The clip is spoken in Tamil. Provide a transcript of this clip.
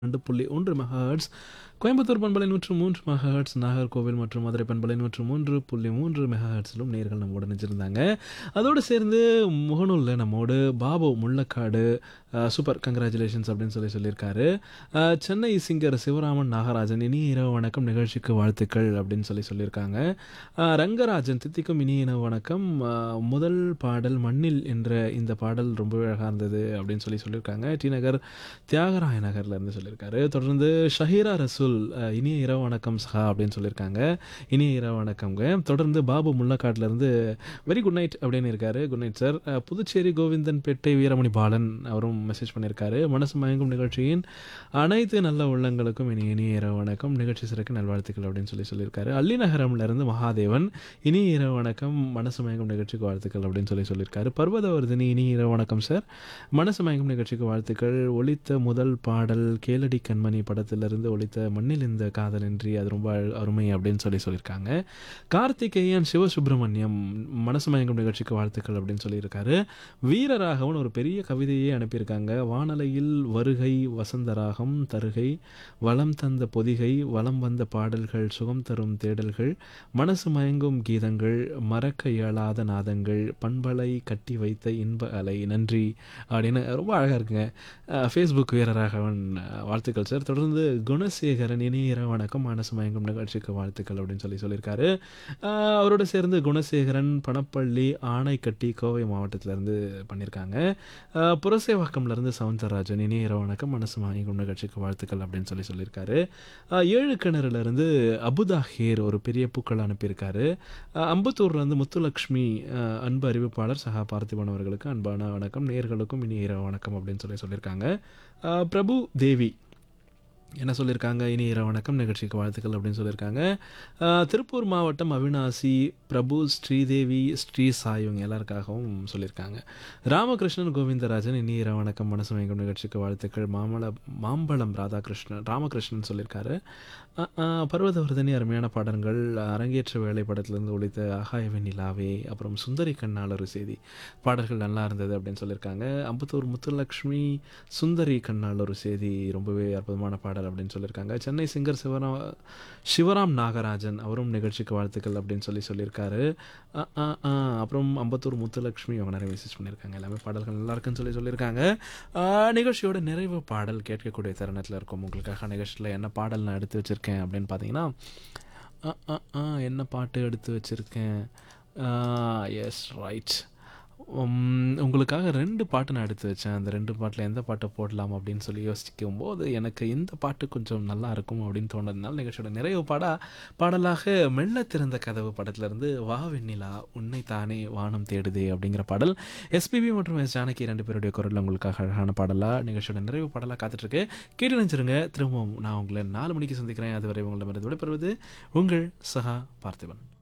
ரெண்டு புள்ளி ஒன்று மெகாஹெர்ட்ஸ் கோயம்புத்தூர் பண்பலை நூற்று மூன்று மெகாஹெர்ட்ஸ் நாகர்கோவில் மற்றும் மதுரை பண்பலை நூற்று மூன்று புள்ளி மூன்று மெகாஹெர்ட்ஸிலும் நேர்கள் நம்மோடு நினைச்சிருந்தாங்க அதோடு சேர்ந்து முகநூலில் நம்மோடு பாபு முள்ளக்காடு அஹ், சூப்பர் கங்க்ராச்சுலேஷன்ஸ் அப்படின்னு சொல்லி சொல்லியிருக்காரு அஹ், சென்னை சிங்கர் சிவராமன் நாகராஜன் இனிய இரவு வணக்கம் நிகழ்ச்சிக்கு வாழ்த்துக்கள் அப்படின்னு சொல்லி சொல்லியிருக்காங்க அஹ், ரங்கராஜன் தித்திக்கும் இனிய இரவு வணக்கம் அஹ், முதல் பாடல் மண்ணில் என்ற இந்த பாடல் ரொம்பவே அழகாக இருந்தது அப்படின்னு சொல்லி சொல்லியிருக்காங்க டி நகர் தியாகராய நகர்ல இருந்து சொல்லியிருக்காரு தொடர்ந்து ஷஹீரா ரசூல் அஹ், இனிய இரவு வணக்கம் சஹா அப்படின்னு சொல்லியிருக்காங்க இனிய இரவு வணக்கம்ங்க தொடர்ந்து பாபு முள்ளக்காட்டுல இருந்து வெரி குட் நைட் அப்படின்னு இருக்காரு குட் நைட் சார் அஹ், புதுச்சேரி கோவிந்தன் பேட்டை வீரமணி பாலன் அவரும் மெசேஜ் பண்ணியிருக்காரு மனசு மயங்கும் நிகழ்ச்சியின் அனைத்து நல்ல உள்ளங்களுக்கும் இனி இனிய இரவு வணக்கம் நிகழ்ச்சி சிறக்க நல்வாழ்த்துக்கள் அப்படின்னு சொல்லி சொல்லியிருக்காரு அள்ளிநகரம்ல இருந்து மகாதேவன் இனிய இரவு வணக்கம் மனசு மயங்கும் நிகழ்ச்சிக்கு வாழ்த்துக்கள் அப்படின்னு சொல்லி சொல்லியிருக்காரு பர்வதவர்தினி இனிய இரவு வணக்கம் சார் மனசு மயங்கும் நிகழ்ச்சிக்கு வாழ்த்துக்கள் ஒலித்த முதல் பாடல் கேளடி கண்மணி படத்திலிருந்து ஒலித்த மண்ணில் இந்த காதலின்றி அது ரொம்ப அழ- அருமை அப்படின்னு சொல்லி சொல்லியிருக்காங்க கார்த்திகேயன் சிவசுப்பிரமணியம் மனசு மயங்கும் நிகழ்ச்சிக்கு வாழ்த்துக்கள் அப்படின்னு சொல்லியிருக்காரு வீரராகவன் ஒரு பெரிய கவிதையே அனுப்பியிருக்காங்க வானலையில் வருகை வசந்தராகம் தருகை வளம் தந்த பொதிகை வளம் வந்த பாடல்கள் சுகம் தரும் தேடல்கள் மனசு மயங்கும் கீதங்கள் மறக்க இயலாத நாதங்கள் பண்பலை கட்டி வைத்த இன்ப அலை நன்றி அப்படின்னு ரொம்ப அழகாக இருக்குங்க ஃபேஸ்புக் வீரராகவன் அஹ், வாழ்த்துக்கள் சார் தொடர்ந்து குணசேகரன் இனிய இரவு வணக்கம் மனசு மயங்கும் நிகழ்ச்சிக்கு வாழ்த்துக்கள் அப்படின்னு சொல்லி சொல்லியிருக்காரு அஹ், அவரோட சேர்ந்து குணசேகரன் பணப்பள்ளி ஆனைக்கட்டி கோவை மாவட்டத்திலேருந்து பண்ணியிருக்காங்க அஹ், புரசேவாக்கம்லேருந்து சவுந்தரராஜன் இனிய இரவு வணக்கம் மனசு மயங்கும் நிகழ்ச்சிக்கு வாழ்த்துக்கள் அப்படின்னு சொல்லி சொல்லியிருக்காரு அஹ், ஏழு கிணறுலேருந்து அபுதாஹீர் ஒரு பெரிய பூக்கள் அனுப்பியிருக்காரு அஹ், அம்பத்தூர்லேருந்து முத்துலக்ஷ்மி அஹ், அன்பு அறிவிப்பாளர் சகா பார்த்திபன் அவர்களுக்கு அன்பான வணக்கம் நேர்களுக்கும் இனி இரவு வணக்கம் அப்படின்னு சொல்லி சொல்லியிருக்காங்க அஹ், பிரபு தேவி என்ன சொல்லியிருக்காங்க இனி இரவு வணக்கம் நிகழ்ச்சிக்கு வாழ்த்துக்கள் அப்படின்னு சொல்லியிருக்காங்க அஹ், திருப்பூர் மாவட்டம் அவினாசி பிரபு ஸ்ரீதேவி ஸ்ரீ சாய் இவங்க எல்லாருக்காகவும் சொல்லியிருக்காங்க ராமகிருஷ்ணன் கோவிந்தராஜன் இனி இரவு வணக்கம் மனசு மயங்கும் நிகழ்ச்சிக்கு வாழ்த்துக்கள் மாமல மாம்பழம் ராதாகிருஷ்ணன் ராமகிருஷ்ணன் சொல்லியிருக்காரு அஹ், அஹ், பர்வதவர்தனி அருமையான பாடல்கள் அரங்கேற்ற வேலை படத்திலிருந்து ஒழித்த ஆகாயவின் நிலாவே அப்புறம் சுந்தரி கண்ணால் ஒரு செய்தி பாடல்கள் நல்லா இருந்தது அப்படின்னு சொல்லியிருக்காங்க அம்பத்தூர் முத்துலக்ஷ்மி சுந்தரி கண்ணால் ஒரு செய்தி ரொம்பவே அற்புதமான பாடல் அப்படின்னு சொல்லியிருக்காங்க சென்னை சிங்கர் சிவராம் சிவராம் நாகராஜன் அவரும் நிகழ்ச்சிக்கு வாழ்த்துக்கள் அப்படின்னு சொல்லி சொல்லியிருக்காரு அ, அ, அ, அப்புறம் அம்பத்தூர் முத்துலக்ஷ்மி அவங்க நிறைய மெசேஜ் பண்ணியிருக்காங்க எல்லாமே பாடல்கள் நல்லா இருக்குன்னு சொல்லி சொல்லியிருக்காங்க அ, நிகழ்ச்சியோட நிறைவு பாடல் கேட்கக்கூடிய தருணத்தில் இருக்கும் உங்களுக்காக நிகழ்ச்சியில் என்ன பாடல் நான் எடுத்து வச்சுருக்கேன் அப்படின்னு பார்த்தீங்கன்னா அ, அ, அ, என்ன பாட்டு எடுத்து வச்சுருக்கேன் எஸ் ரைட் உங்களுக்காக ரெண்டு பாட்டு நான் எடுத்து வச்சேன் அந்த ரெண்டு பாட்டில் எந்த பாட்டை போடலாம் அப்படின்னு சொல்லி யோசிக்கும் போது எனக்கு இந்த பாட்டு கொஞ்சம் நல்லா இருக்கும் அப்படின்னு தோணுறதுனால நிகழ்ச்சியோட நிறைவு பாடா பாடலாக மெல்ல திறந்த கதவு படத்திலிருந்து வா வெண்ணிலா உன்னை தானே வானம் தேடுதே அப்படிங்கிற பாடல் எஸ்பிபி மற்றும் எஸ் ஜானகி ரெண்டு பேருடைய குரல் உங்களுக்காக அழகான பாடலா நிகழ்ச்சியோட நிறைவு பாடலாக காத்துட்ருக்கு கேட்டு நினைச்சிருங்க திரும்பவும் நான் உங்களை நாலு மணிக்கு சந்திக்கிறேன் அதுவரை உங்களிடமிருந்து விடைபெறுவது உங்கள் சகா பார்த்திபன்